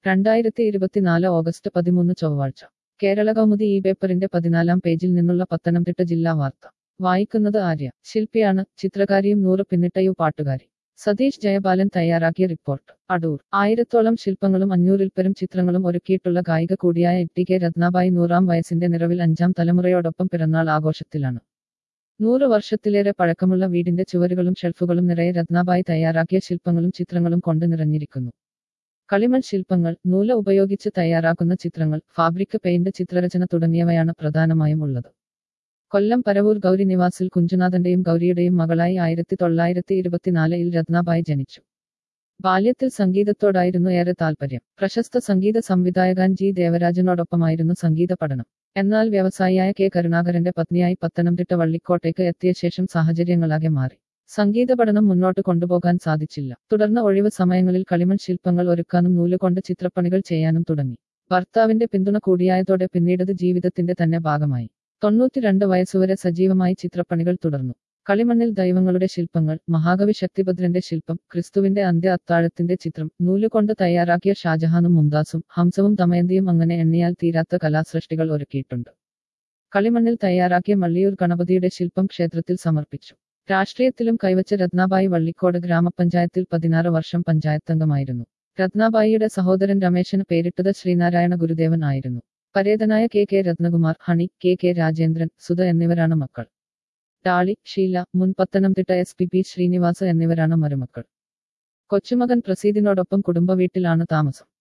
രണ്ടായിരത്തി ഇരുപത്തിനാല് ഓഗസ്റ്റ് പതിമൂന്ന് ചൊവ്വാഴ്ച കേരള കൗമുദി ഈ പേപ്പറിന്റെ പതിനാലാം പേജിൽ നിന്നുള്ള പത്തനംതിട്ട ജില്ലാ വാർത്ത വായിക്കുന്നത് ആര്യ ശില്പിയാണ് ചിത്രകാരിയും നൂറ് പിന്നിട്ടയു പാട്ടുകാരി സതീഷ് ജയപാലൻ തയ്യാറാക്കിയ റിപ്പോർട്ട് അടൂർ ആയിരത്തോളം ശില്പങ്ങളും അഞ്ഞൂറിൽ പരം ചിത്രങ്ങളും ഒരുക്കിയിട്ടുള്ള ഗായിക കൂടിയായ ടി കെ രത്നാബായി നൂറാം വയസ്സിന്റെ നിറവിൽ അഞ്ചാം തലമുറയോടൊപ്പം പിറന്നാൾ ആഘോഷത്തിലാണ് നൂറ് വർഷത്തിലേറെ പഴക്കമുള്ള വീടിന്റെ ചുവരുകളും ഷെൽഫുകളും നിറയെ രത്നാബായി തയ്യാറാക്കിയ ശില്പങ്ങളും ചിത്രങ്ങളും കൊണ്ട് നിറഞ്ഞിരിക്കുന്നു കളിമൺ ശില്പങ്ങൾ നൂല് ഉപയോഗിച്ച് തയ്യാറാക്കുന്ന ചിത്രങ്ങൾ ഫാബ്രിക് പെയിന്റ് ചിത്രരചന തുടങ്ങിയവയാണ് പ്രധാനമായും ഉള്ളത് കൊല്ലം പരവൂർ ഗൗരി നിവാസിൽ കുഞ്ചുനാഥന്റെയും ഗൗരിയുടെയും മകളായി ആയിരത്തി തൊള്ളായിരത്തി ഇരുപത്തിനാലിൽ രത്നാബായി ജനിച്ചു ബാല്യത്തിൽ സംഗീതത്തോടായിരുന്നു ഏറെ താല്പര്യം പ്രശസ്ത സംഗീത സംവിധായകൻ ജി ദേവരാജനോടൊപ്പമായിരുന്നു സംഗീത പഠനം എന്നാൽ വ്യവസായിയായ കെ കരുണാകരന്റെ പത്നിയായി പത്തനംതിട്ട വള്ളിക്കോട്ടേക്ക് എത്തിയ ശേഷം സാഹചര്യങ്ങളാകെ മാറി സംഗീത പഠനം മുന്നോട്ട് കൊണ്ടുപോകാൻ സാധിച്ചില്ല തുടർന്ന് ഒഴിവ് സമയങ്ങളിൽ കളിമൺ ശില്പങ്ങൾ ഒരുക്കാനും നൂലുകൊണ്ട് ചിത്രപ്പണികൾ ചെയ്യാനും തുടങ്ങി ഭർത്താവിന്റെ പിന്തുണ കൂടിയായതോടെ പിന്നീടത് ജീവിതത്തിന്റെ തന്നെ ഭാഗമായി തൊണ്ണൂറ്റിരണ്ട് വയസ്സുവരെ സജീവമായി ചിത്രപ്പണികൾ തുടർന്നു കളിമണ്ണിൽ ദൈവങ്ങളുടെ ശില്പങ്ങൾ മഹാകവി ശക്തിഭദ്രന്റെ ശില്പം ക്രിസ്തുവിന്റെ അന്ത്യ അത്താഴത്തിന്റെ ചിത്രം നൂലുകൊണ്ട് തയ്യാറാക്കിയ ഷാജഹാനും മുംതാസും ഹംസവും ദമയന്തിയും അങ്ങനെ എണ്ണിയാൽ തീരാത്ത കലാസൃഷ്ടികൾ ഒരുക്കിയിട്ടുണ്ട് കളിമണ്ണിൽ തയ്യാറാക്കിയ മള്ളിയൂർ ഗണപതിയുടെ ശില്പം ക്ഷേത്രത്തിൽ സമർപ്പിച്ചു രാഷ്ട്രീയത്തിലും കൈവച്ച രത്നാബായി വള്ളിക്കോട് ഗ്രാമപഞ്ചായത്തിൽ പതിനാറ് വർഷം പഞ്ചായത്തംഗമായിരുന്നു രത്നാബായിയുടെ സഹോദരൻ രമേശന് പേരിട്ടത് ശ്രീനാരായണ ഗുരുദേവൻ ആയിരുന്നു പരേതനായ K K Rathnakumar Honey K K Rajendran Sudha എന്നിവരാണ് മക്കൾ ഡാളി ഷീല മുൻ Pathanamthitta S P P Sreenivasa എന്നിവരാണ് മരുമക്കൾ കൊച്ചുമകൻ പ്രസീദിനോടൊപ്പം കുടുംബ വീട്ടിലാണ് താമസം